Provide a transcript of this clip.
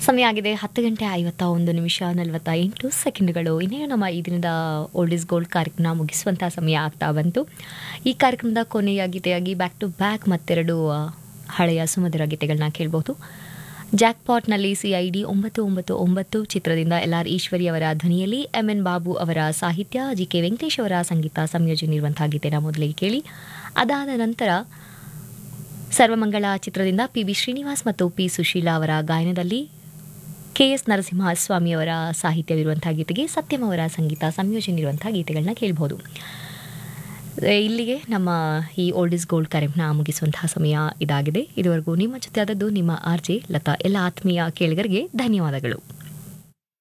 ಸಮಯ ಆಗಿದೆ ಹತ್ತು ಗಂಟೆ ಐವತ್ತ ಒಂದು ನಿಮಿಷ ನಲವತ್ತ ಎಂಟು ಸೆಕೆಂಡ್ಗಳು ಇನ್ನೇನು ನಮ್ಮ ಈ ದಿನದ ಓಲ್ಡ್ ಇಸ್ ಗೋಲ್ಡ್ ಕಾರ್ಯಕ್ರಮ ಮುಗಿಸುವಂಥ ಸಮಯ ಆಗ್ತಾ ಬಂತು ಈ ಕಾರ್ಯಕ್ರಮದ ಕೊನೆಯ ಗೀತೆಯಾಗಿ ಬ್ಯಾಕ್ ಟು ಬ್ಯಾಕ್ ಮತ್ತೆರಡು ಆ, ಹಳೆಯ ಸುಮಧುರ ಗೀತೆಗಳನ್ನ ಕೇಳಬಹುದು ಜಾಕ್ಪಾಟ್ನಲ್ಲಿ ಸಿಐಡಿ ಒಂಬತ್ತು ಒಂಬತ್ತು ಒಂಬತ್ತು ಚಿತ್ರದಿಂದ ಎಲ್ ಆರ್ ಈಶ್ವರಿ ಅವರ ಧ್ವನಿಯಲ್ಲಿ ಎಂ ಎನ್ ಬಾಬು ಅವರ ಸಾಹಿತ್ಯ ಜಿ ಕೆ ವೆಂಕಟೇಶ್ ಅವರ ಸಂಗೀತ ಸಂಯೋಜನೆ ಇರುವಂತಹ ಗೀತೆನ ಮೊದಲಿಗೆ ಕೇಳಿ ಅದಾದ ನಂತರ ಸರ್ವಮಂಗಳ ಚಿತ್ರದಿಂದ ಪಿ ಬಿ ಶ್ರೀನಿವಾಸ್ ಮತ್ತು ಪಿ ಸುಶೀಲಾ ಅವರ ಗಾಯನದಲ್ಲಿ ಕೆ ಎಸ್ ನರಸಿಂಹಸ್ವಾಮಿ ಅವರ ಸಾಹಿತ್ಯವಿರುವಂತಹ ಗೀತೆಗೆ ಸತ್ಯಂ ಅವರ ಸಂಗೀತ ಸಂಯೋಜನೆ ಇರುವಂತಹ ಗೀತೆಗಳನ್ನ ಕೇಳಬಹುದು ಇಲ್ಲಿಗೆ ನಮ್ಮ ಈ ಓಲ್ಡ್ ಇಸ್ ಗೋಲ್ಡ್ ಕಾರ್ಯಕ್ರಮ ಮುಗಿಸುವಂತಹ ಸಮಯ ಇದಾಗಿದೆ ಇದುವರೆಗೂ ನಿಮ್ಮ ಜೊತೆ ಆದದ್ದು ನಿಮ್ಮ ಆರ್ ಜೆ ಲತಾ ಎಲ್ಲ ಆತ್ಮೀಯ ಕೇಳಿಗರಿಗೆ ಧನ್ಯವಾದಗಳು